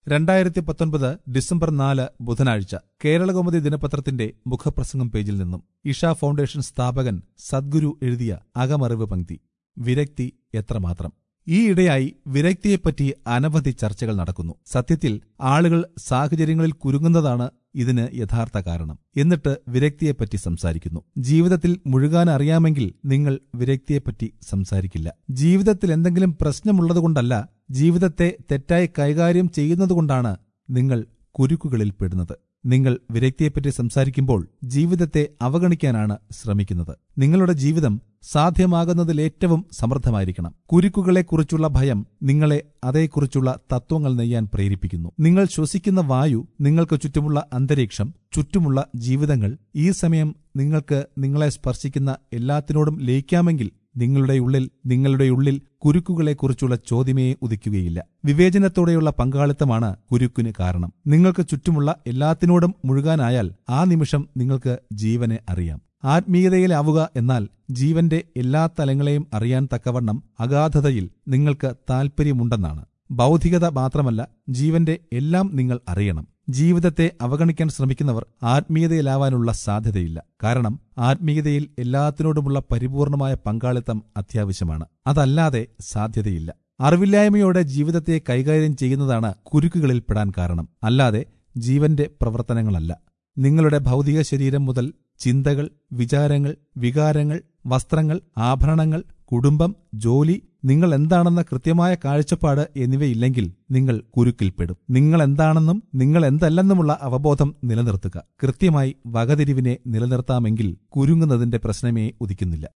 രണ്ടായിരത്തി പത്തൊൻപത് ഡിസംബർ നാല് ബുധനാഴ്ച കേരളകൗമുദി ദിനപത്രത്തിന്റെ മുഖപ്രസംഗം പേജിൽ നിന്നും ഇഷ ഫൗണ്ടേഷൻ സ്ഥാപകൻ സദ്ഗുരു എഴുതിയ അകമറിവ് പങ്ക്തി വിരക്തി എത്രമാത്രം ഈയിടെയായി വിരക്തിയെപ്പറ്റി അനവധി ചർച്ചകൾ നടക്കുന്നു സത്യത്തിൽ ആളുകൾ സാഹചര്യങ്ങളിൽ കുരുങ്ങുന്നതാണ് ഇതിന് യഥാർത്ഥ കാരണം എന്നിട്ട് വിരക്തിയെപ്പറ്റി സംസാരിക്കുന്നു ജീവിതത്തിൽ മുഴുകാൻ അറിയാമെങ്കിൽ നിങ്ങൾ വിരക്തിയെപ്പറ്റി സംസാരിക്കില്ല ജീവിതത്തിൽ എന്തെങ്കിലും പ്രശ്നമുള്ളതുകൊണ്ടല്ല ജീവിതത്തെ തെറ്റായി കൈകാര്യം ചെയ്യുന്നതുകൊണ്ടാണ് നിങ്ങൾ കുരുക്കുകളിൽ പെടുന്നത് നിങ്ങൾ വിരക്തിയെപ്പറ്റി സംസാരിക്കുമ്പോൾ ജീവിതത്തെ അവഗണിക്കാനാണ് ശ്രമിക്കുന്നത് നിങ്ങളുടെ ജീവിതം സാധ്യമാകുന്നതിലേറ്റവും സമൃദ്ധമായിരിക്കണം കുരുക്കുകളെക്കുറിച്ചുള്ള ഭയം നിങ്ങളെ അതേക്കുറിച്ചുള്ള തത്വങ്ങൾ നെയ്യാൻ പ്രേരിപ്പിക്കുന്നു നിങ്ങൾ ശ്വസിക്കുന്ന വായു നിങ്ങൾക്ക് ചുറ്റുമുള്ള അന്തരീക്ഷം ചുറ്റുമുള്ള ജീവിതങ്ങൾ ഈ സമയം നിങ്ങൾക്ക് നിങ്ങളെ സ്പർശിക്കുന്ന എല്ലാത്തിനോടും ലയിക്കാമെങ്കിൽ നിങ്ങളുടെ ഉള്ളിൽ നിങ്ങളുടെ ഉള്ളിൽ കുരുക്കുകളെക്കുറിച്ചുള്ള ചോദ്യമേ ഉദിക്കുകയില്ല വിവേചനത്തോടെയുള്ള പങ്കാളിത്തമാണ് കുരുക്കിന് കാരണം നിങ്ങൾക്ക് ചുറ്റുമുള്ള എല്ലാത്തിനോടും മുഴുകാനായാൽ ആ നിമിഷം നിങ്ങൾക്ക് ജീവനെ അറിയാം ആത്മീയതയിലാവുക എന്നാൽ ജീവന്റെ എല്ലാ തലങ്ങളെയും അറിയാൻ തക്കവണ്ണം അഗാധതയിൽ നിങ്ങൾക്ക് താൽപ്പര്യമുണ്ടെന്നാണ് ബൗദ്ധികത മാത്രമല്ല ജീവന്റെ എല്ലാം നിങ്ങൾ അറിയണം ജീവിതത്തെ അവഗണിക്കാൻ ശ്രമിക്കുന്നവർ ആത്മീയതയിലാവാനുള്ള സാധ്യതയില്ല കാരണം ആത്മീയതയിൽ എല്ലാത്തിനോടുമുള്ള പരിപൂർണമായ പങ്കാളിത്തം അത്യാവശ്യമാണ് അതല്ലാതെ സാധ്യതയില്ല അറിവില്ലായ്മയോടെ ജീവിതത്തെ കൈകാര്യം ചെയ്യുന്നതാണ് കുരുക്കുകളിൽ പെടാൻ കാരണം അല്ലാതെ ജീവന്റെ പ്രവർത്തനങ്ങളല്ല നിങ്ങളുടെ ഭൗതിക ശരീരം മുതൽ ചിന്തകൾ വിചാരങ്ങൾ വികാരങ്ങൾ വസ്ത്രങ്ങൾ ആഭരണങ്ങൾ കുടുംബം ജോലി നിങ്ങൾ എന്താണെന്ന കൃത്യമായ കാഴ്ചപ്പാട് എന്നിവയില്ലെങ്കിൽ നിങ്ങൾ കുരുക്കിൽപ്പെടും നിങ്ങൾ എന്താണെന്നും നിങ്ങൾ എന്തല്ലെന്നുമുള്ള അവബോധം നിലനിർത്തുക കൃത്യമായി വകതിരിവിനെ നിലനിർത്താമെങ്കിൽ കുരുങ്ങുന്നതിന്റെ പ്രശ്നമേ ഉദിക്കുന്നില്ല